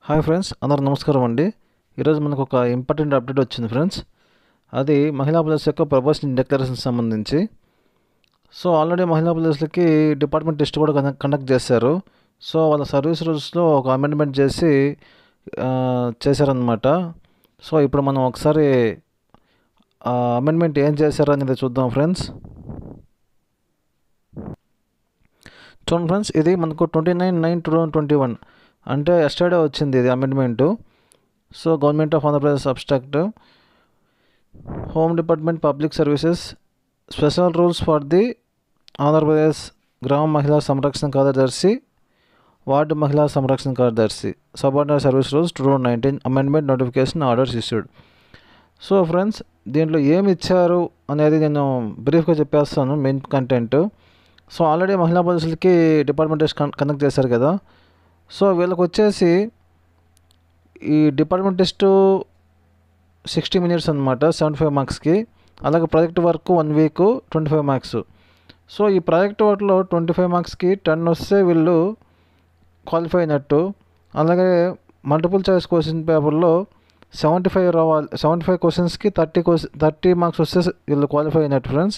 hi friends అందరూ నమస్కారం అండి ఈరోజు మనకు ఒక ఇంపార్టెంట్ అప్డేట్ వచ్చింది ఫ్రెండ్స్ అది మహిళా పోలీస్ యొక్క ప్రపోజల్ డిక్లరేషన్ సంబంధించి సో ఆల్రెడీ మహిళా పోలీసులకి డిపార్ట్మెంట్ టెస్ట్ కూడా కండక్ట్ కండక్ట్ చేశారు సో వాళ్ళ సర్వీస్ రూల్స్లో ఒక అమెండ్మెంట్ చేసి ఆ, చేశారనమాట సో ఇప్పుడు మనం ఒకసారి అమెండ్మెంట్ ఏం చేశారు అనేది చూద్దాం ఫ్రెండ్స్ చూడండి ఫ్రెండ్స్ ఇది మనకు twenty nine nine two thousand twenty one అంటే ఎస్టర్డే వచ్చింది ఇది amendment so government of Andhra Pradesh abstract home department public services special rules for the Andhra Pradesh గ్రామ మహిళా సంరక్షణ కార్యదర్శి వార్డు మహిళా సంరక్షణ కార్యదర్శి subordinate service rules two thousand nineteen amendment notification orders issued so friends దీంట్లో ఏమి ఇచ్చారు అనేది నేను బ్రీఫ్గా చెప్పేస్తాను మెయిన్ కంటెంట్ సో ఆల్రెడీ మహిళా పోలీసులకి డిపార్ట్మెంట్ టెస్ట్ కండక్ట్ చేశారు కదా సో వీళ్ళకి వచ్చేసి ఈ డిపార్ట్మెంట్ టెస్ట్ సిక్స్టీ మినిట్స్ అనమాట సెవెంటీ ఫైవ్ మార్క్స్కి అలాగే project work one week twenty five marks so ఈ ప్రాజెక్ట్ వర్క్లో ట్వంటీ ఫైవ్ మార్క్స్కి టెన్ వస్తే వీళ్ళు క్వాలిఫై అయినట్టు అలాగే మల్టిపుల్ చాయిస్ క్వశ్చన్ పేపర్లో సెవెంటీ ఫైవ్ రావాలి సెవెంటీ ఫైవ్ క్వశ్చన్స్కి థర్టీ క్వశ్చన్ థర్టీ మార్క్స్ వస్తే వీళ్ళు క్వాలిఫై అయినట్టు ఫ్రెండ్స్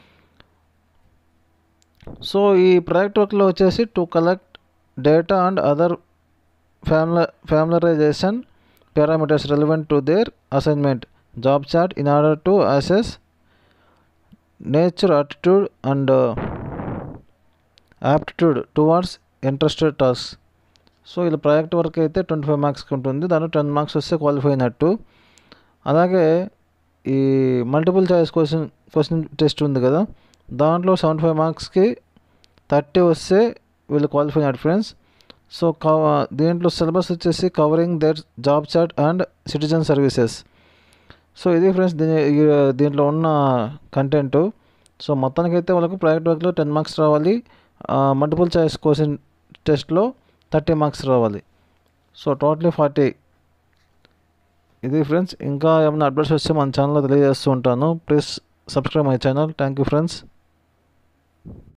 సో ఈ ప్రాజెక్ట్ వర్క్లో వచ్చేసి to collect data and other ఫ్యామిల familiarization parameters relevant to their assignment job chart in order to assess nature attitude and aptitude towards interested task so ఇలా project work అయితే twenty five మార్క్స్కి ఉంటుంది దాంట్లో ten marks వస్తే qualify అయినట్టు అలాగే ఈ multiple choice question question test ఉంది కదా దాంట్లో సెవెంటీ ఫైవ్ మార్క్స్కి థర్టీ వస్తే వీళ్ళు క్వాలిఫై అయినట్టు ఫ్రెండ్స్ సో కవ దీంట్లో సిలబస్ వచ్చేసి covering their job chart and citizen services so ఇది ఫ్రెండ్స్ దీని ఈ- దీంట్లో ఉన్న కంటెంట్ సో మొత్తానికి అయితే వాళ్ళకు ప్రాజెక్ట్ వర్క్లో టెన్ మార్క్స్ రావాలి మల్టిపుల్ చాయిస్ క్వశ్చన్ టెస్ట్లో థర్టీ మార్క్స్ రావాలి సో టోటలీ ఫార్టీ ఇది ఫ్రెండ్స్ ఇంకా ఏమైనా అప్డేట్స్ వస్తే మన ఛానల్లో తెలియజేస్తూ ఉంటాను please subscribe my channel thank you friends